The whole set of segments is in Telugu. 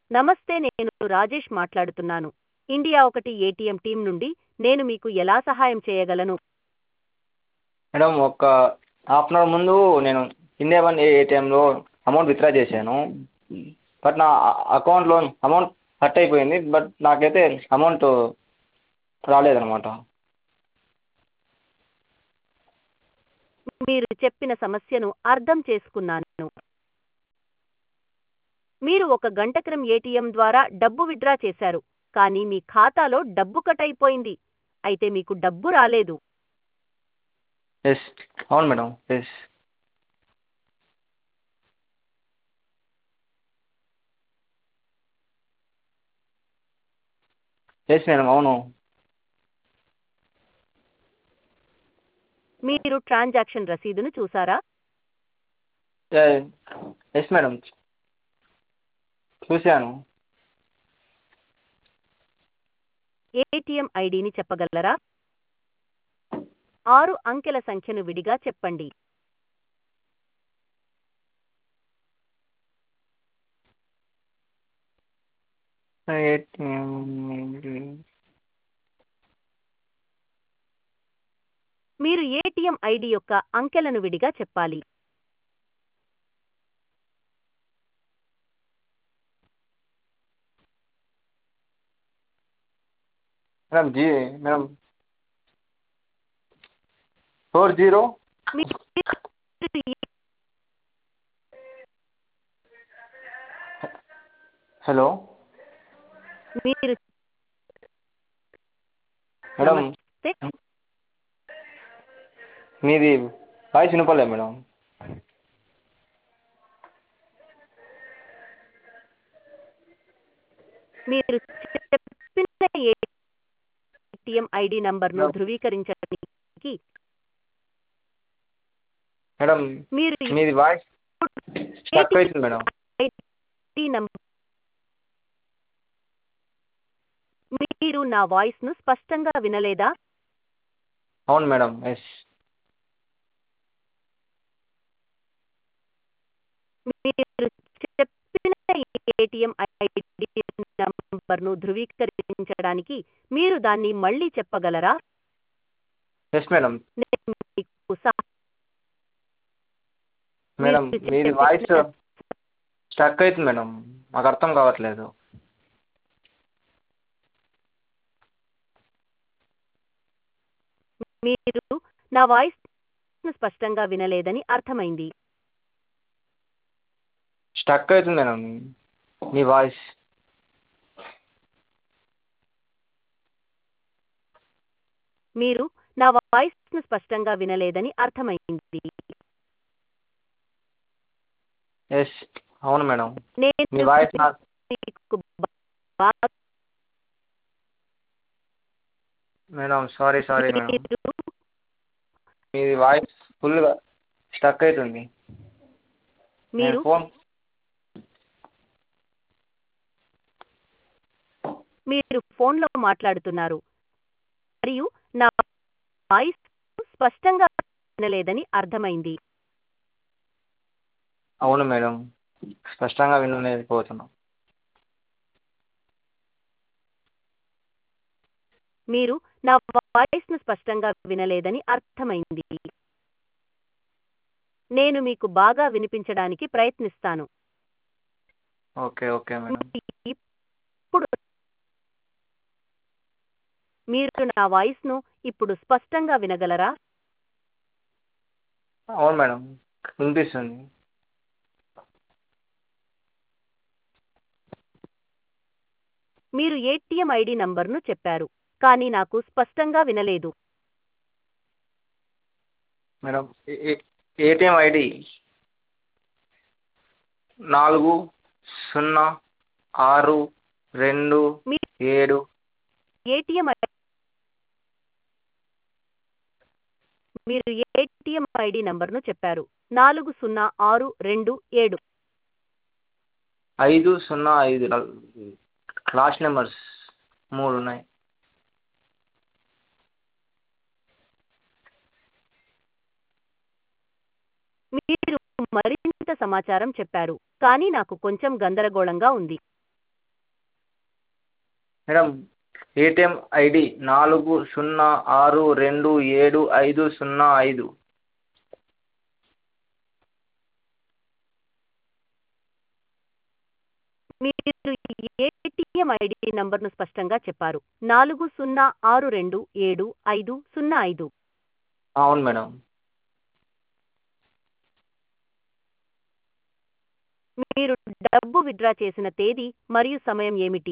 నమస్తే నేను రాజేష్ మాట్లాడుతున్నాను ఇండియా ఒకటి ఏటీఎం టీం నుండి నేను మీకు ఎలా సహాయం చేయగలను మేడం ఒక హాఫ్ అన్ అవర్ ముందు నేను ఇండియా వన్ ఏటీఎంలో అమౌంట్ విత్డ్రా చేశాను బట్ నా అకౌంట్లో అమౌంట్ కట్ అయిపోయింది బట్ నాకైతే అమౌంట్ రాలేదన్నమాట మీరు చెప్పిన సమస్యను అర్థం చేసుకున్నాను మీరు ఒక గంట క్రితం ఏటీఎం ద్వారా డబ్బు విత్డ్రా చేశారు కానీ మీ ఖాతాలో డబ్బు కట్ అయిపోయింది అయితే మీకు డబ్బు రాలేదు ఎస్ అవును మేడం ఎస్ ఎస్ మేడం అవును మీరు ట్రాన్సాక్షన్ రసీదును చూసారా ఎస్ మేడం చూశాను ఏటీఎం ఐడిని చెప్పగలరా ఆరు అంకెల సంఖ్యను విడిగా చెప్పండి ఏటీఎం మీరు ఏటీఎం ఐడి యొక్క అంకెలను విడిగా చెప్పాలి madam ji madam four zero మీరు హలో మీరు మేడం నమస్తే. మీది వాయిస్ వినపడలేదు మేడం మీరు చెప్పిన ఏటీఎం ఐడి నంబర్ను No. ధృవీకరించడానికి మేడం మీరు మీది వాయిస్ స్టక్ అవుతుంది మేడం ఐడి నంబర్ మీరు నా వాయిస్ను స్పష్టంగా వినలేదా అవును మేడం ఎస్ మీరు చెప్పిన ఏటీఎం ఐడి నంబర్ను ధృవీకరించడానికి మీరు దాన్ని మళ్ళీ చెప్పగలరా ఎస్ మేడం నేను మీకు సహ- మేడం మీరు మీది చెప్పిన- వాయిస్ స్టక్ అవుతుంది మేడం మాకు అర్థం కావట్లేదు మీరు నా వాయిస్ స్పష్టంగా వినలేదని అర్థమైంది స్టక్ అవుతుంది మేడం మీ వాయిస్ మీరు నా వాయిస్ స్పష్టంగా వినలేదని అర్థమైంది ఎస్ అవును మేడం నేను మీ వాయిస్ నా మీకు బాగా మేడం సారీ సారీ మేడం మీరు మీది వాయిస్ ఫుల్గా స్టక్ అవుతుంది మీరు నేను ఫోన్ మీరు ఫోన్లో మాట్లాడుతున్నారు మరియు నా వాయిస్ స్పష్టంగా వినలేదని అర్థమైంది అవును మేడం స్పష్టంగా వినలేకపోతున్నాం మీరు నా వాయిస్ ను స్పష్టంగా వినలేదని అర్థమైంది నేను మీకు బాగా వినిపించడానికి ప్రయత్నిస్తాను ఓకే ఓకే మేడం ఇప్పుడు మీరు నా వాయిస్ ను ఇప్పుడు స్పష్టంగా వినగలరా అవును మేడం వినిపిస్తుంది మీరు ఏటీఎం ఐడి నంబర్ను చెప్పారు కానీ నాకు స్పష్టంగా వినలేదు మేడం ఏటీఎం ఐడి నాలుగు సున్నా ఆరు రెండు మీ ఏడు ఏటీఎం మీరు ఏటీఎం ఐడి నంబర్ను చెప్పారు నాలుగు సున్నా ఆరు రెండు ఏడు ఐదు సున్నా ఐదు లాస్ట్ నెంబర్స్ మూడు ఉన్నాయి మీరు మరింత సమాచారం చెప్పారు కానీ నాకు కొంచెం గందరగోళంగా ఉంది మేడం ఏటీఎం ఐడి నాలుగు సున్నా ఆరు రెండు ఏడు ఐదు సున్నా ఐదు మీరు ఏటీఎం ఐడి నంబర్ను స్పష్టంగా చెప్పారు నాలుగు సున్నా ఆరు రెండు ఏడు ఐదు సున్నా ఐదు అవును మేడం మీరు డబ్బు విత్డ్రా చేసిన తేదీ మరియు సమయం ఏమిటి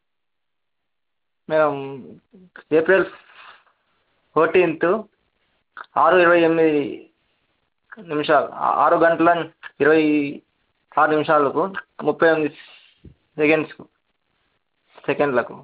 మేడం ఏప్రిల్ ఫోర్టీన్త్ ఆరు ఇరవై ఎనిమిది నిమిషాలు ఆరు గంటల ఇరవై ఆరు నిమిషాలకు ముప్పై ఎనిమిది సెకండ్స్కు సెకండ్లకు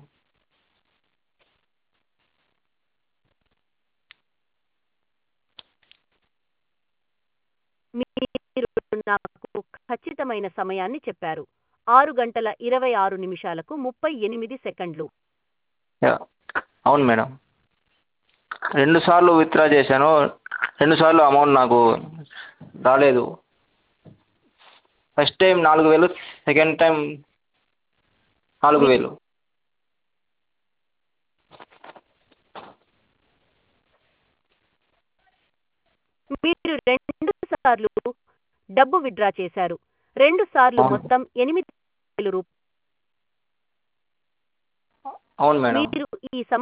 మీరు నాకు ఖచ్చితమైన సమయాన్ని చెప్పారు ఆరు గంటల ఇరవై ఆరు నిమిషాలకు ముప్పై ఎనిమిది సెకండ్లు యా, అవును మేడం రెండు సార్లు విత్డ్రా చేశాను రెండు సార్లు అమౌంట్ నాకు రాలేదు ఫస్ట్ టైం నాలుగు వేలు సెకండ్ టైం నాలుగు వేలు మీరు రెండు సార్లు డబ్బు విత్డ్రా చేశారు రెండు సార్లు అవును. మొత్తం ఎనిమిది వేలు రూపాయలు అవును మేడం మీరు ఈ సమ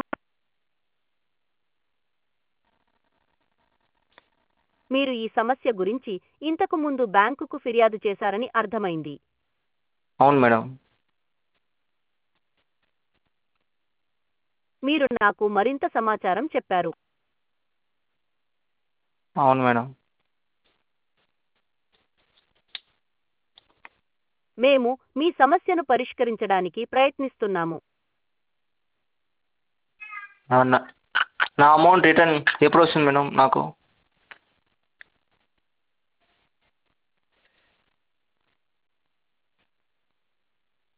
మీరు ఈ సమస్య గురించి ఇంతకు ముందు బ్యాంకుకు ఫిర్యాదు చేశారని అర్థమైంది అవును మేడం మీరు నాకు మరింత సమాచారం చెప్పారు అవును మేడం మేము మీ సమస్యను పరిష్కరించడానికి ప్రయత్నిస్తున్నాము నా నా అమౌంట్ రిటర్న్ ఎప్పుడు వస్తుంది మేడం నాకు